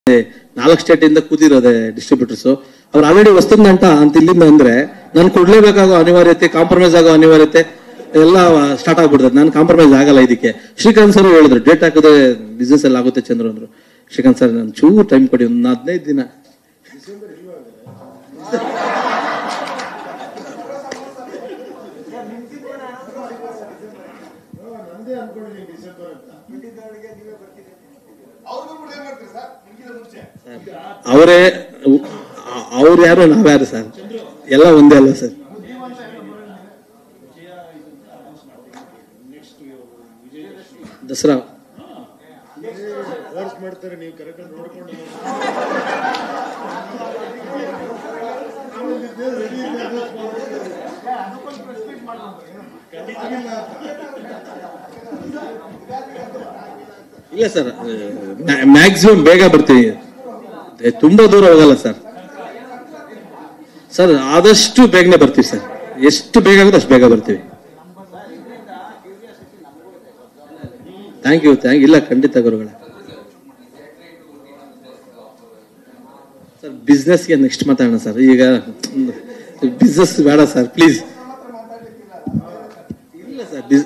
ನಾಲ್ಕು ಸ್ಟೇಟ್ ಇಂದ ಕೂತಿರೋದೆ ಡಿಸ್ಟ್ರಿಬ್ಯೂಟರ್ಸ್ ಅವ್ರು ಆಲ್ರೆಡಿ ಹೊಸ್ತಂದಂಟ ಅಂತ ಇಲ್ಲಿಂದ ಅಂದ್ರೆ ನಾನು ಕೊಡ್ಲೇಬೇಕಾಗೋ ಅನಿವಾರ್ಯತೆ ಕಾಂಪ್ರಮೈಸ್ ಆಗೋ ಅನಿವಾರ್ಯತೆ ಎಲ್ಲ ಸ್ಟಾರ್ಟ್ ಆಗ್ಬಿಡ್ತದೆ ನಾನು ಕಾಂಪ್ರಮೈಸ್ ಆಗಲ್ಲ ಇದಕ್ಕೆ ಶ್ರೀಕಾಂತ್ ಸರ್ ಹೇಳಿದ್ರು ಡೇಟ್ ಹಾಕಿದ್ರೆ ಬಿಸ್ನೆಸ್ ಎಲ್ಲ ಆಗುತ್ತೆ ಚಂದ್ರು ಅಂದ್ರು ಶ್ರೀಕಾಂತ್ ಸರ್ ನಾನು ಚೂರು ಟೈಮ್ ಕೊಡಿ ಒಂದು ಹದಿನೈದು ದಿನ ಅವರೇ ಅವ್ರು ಯಾರು ನಾವ್ಯಾರು ಸರ್ ಎಲ್ಲ ಒಂದೇ ಅಲ್ಲ ಸರ್ ದಸರಾ ಫೋರ್ಸ್ ಮಾಡ್ತಾರೆ ನೀವು ಕರೆಕ್ಟ್ ನೋಡ್ಕೊಂಡು ಇಲ್ಲ ಸರ್ ಮ್ಯಾಕ್ಸಿಮಮ್ ಬೇಗ ಬರ್ತೀವಿ ಏ, ತುಂಬಾ ದೂರ ಹೋಗಲ್ಲ ಸರ್ ಸರ್ ಆದಷ್ಟು ಬೇಗನೆ ಬರ್ತೀವಿ ಸರ್ ಎಷ್ಟು ಬೇಗ ಆಗುತ್ತೆ ಅಷ್ಟು ಬೇಗ ಬರ್ತೀವಿ ಥ್ಯಾಂಕ್ ಯು ಥ್ಯಾಂಕ್ ಇಲ್ಲ ಖಂಡಿತ ಗುರುಗಳ ಸರ್ ಬಿಸ್ನೆಸ್ಗೆ ನೆಕ್ಸ್ಟ್ ಮಾತಾಡೋಣ ಸರ್ ಈಗ ಬಿಸ್ನೆಸ್ ಬೇಡ ಸರ್ ಪ್ಲೀಸ್ ಇಲ್ಲ ಸರ್ ಬಿಸ್